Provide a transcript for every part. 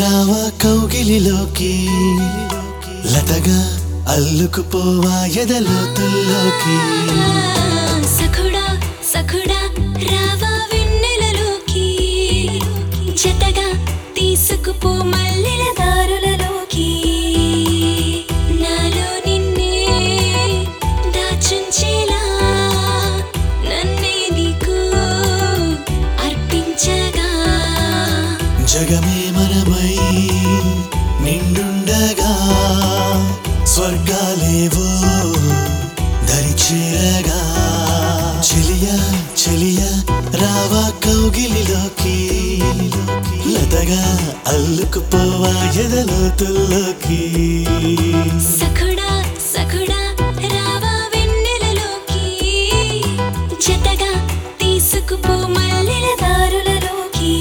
రావా కౌగిలిలోకి లతగా అల్లుకుపోవా ఎదలోతుల్లోకి సఖుడా సఖుడా రావా వెన్నెలలోకి జతగా తీసుకుపో మల్లెల దారులలోకి నాలో నిన్నే దాచుంచేలా నన్నే నీకు అర్పించగా జగమే మనమై నిండుండగా స్వర్గాలేవో దరిచేరగా చెలియా చెలియా రావా కౌగిలిలోకి లతగా అల్లుకుపోవా ఎదలోతుల్లోకి సఖుడా సఖుడా రావా వెన్నెలలోకి జతగా తీసుకుపో మల్లెల దారులలోకి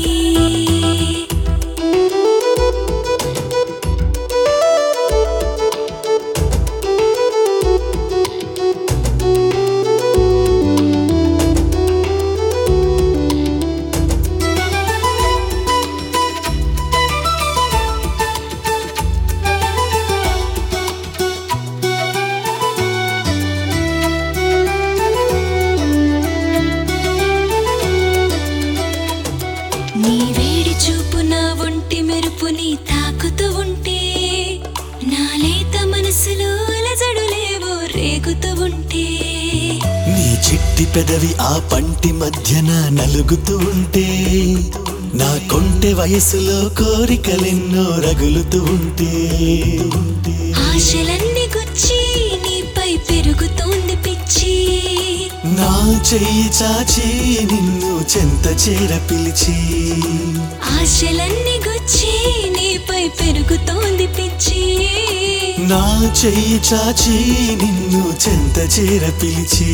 నీ వేడి చూపు నా ఒంటి మెరుపుని తాకుతూ ఉంటే నా లేత మనసులో అలజడులేవో రేగుతూ ఉంటే నీ చిట్టి పెదవి ఆ పంటి మధ్యన నలుగుతూ ఉంటే నా కొంటె వయసులో కోరికలెన్నో రగులుతూ ఉంటే ఆశలన్నీ గుచ్చి నీపై పెరుగుతోంది పిచ్చి నా చెయ్యి చాచి నిన్ను చెంత చేర పిలిచి ఆశలన్నీ గుచ్చి నీపై పెరుగుతోంది పిచ్చి నా చెయ్యి చాచి నిన్ను చెంత చేర పిలిచి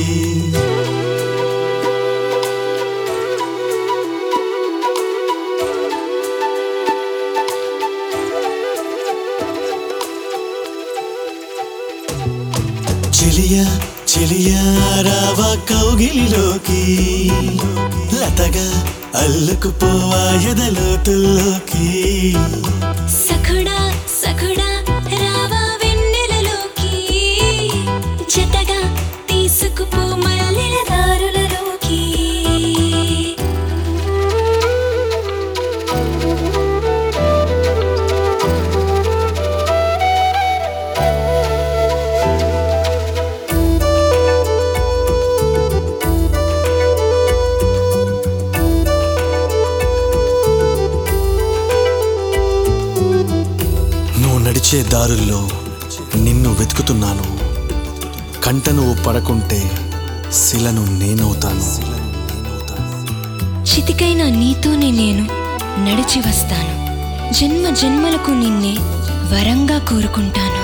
చెలియా చెలియా రావా కౌగిలిలోకి లతగా అల్లుకుపోవా ఎదలోతుల్లోకి సఖుడా సఖుడా రావా వెన్నెలలోకి జతగా తీసుకుపో మల్లెల దారులలోకి నువ్వు నడిచే దారుల్లో నిన్ను వెతుకుతున్నాను కంట నువ్వు పడకుంటే శిలను నేనవుతాను చితికైన నీతోనే నేను నడిచి వస్తాను జన్మ జన్మలకు నిన్నే వరంగా కోరుకుంటాను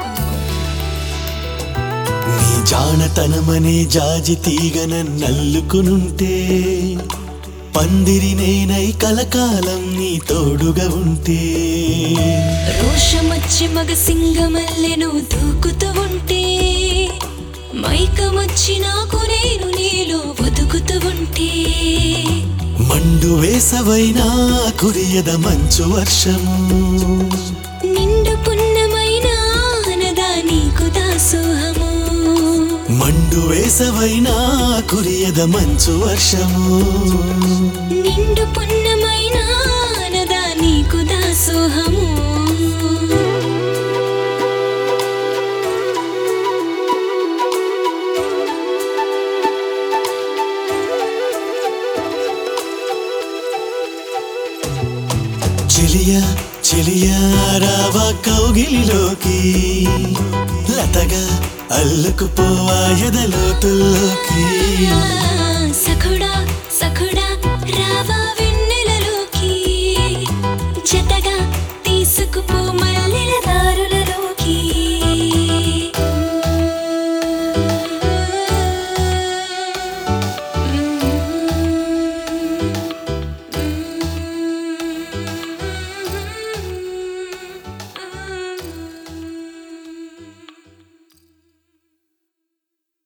నీ జానతనమనే జాజి తీగన నల్లుకునుంటే పందిరి నేనై కలకాలం నీ తోడుగా ఉంటే రోషమొచ్చి మగ సింగమల్లెను దూకుతూ ఉంటే మైకమొచ్చి నాకు నేను నీలో ఒదుకుతూ ఉంటే మండు వేసవైనా కురియద మంచు వర్షము నిండు పున్నమైన అనదా నీకు దాసోహము మండు వేసవైనా కురియద మంచు వర్షము నిండు పున్నమైన అనదా నీకు దాసోహము చెలియా చెలియా రావా కౌగిలిలోకి లతగా అల్లుకుపోవా ఎదలోతుల్లోకి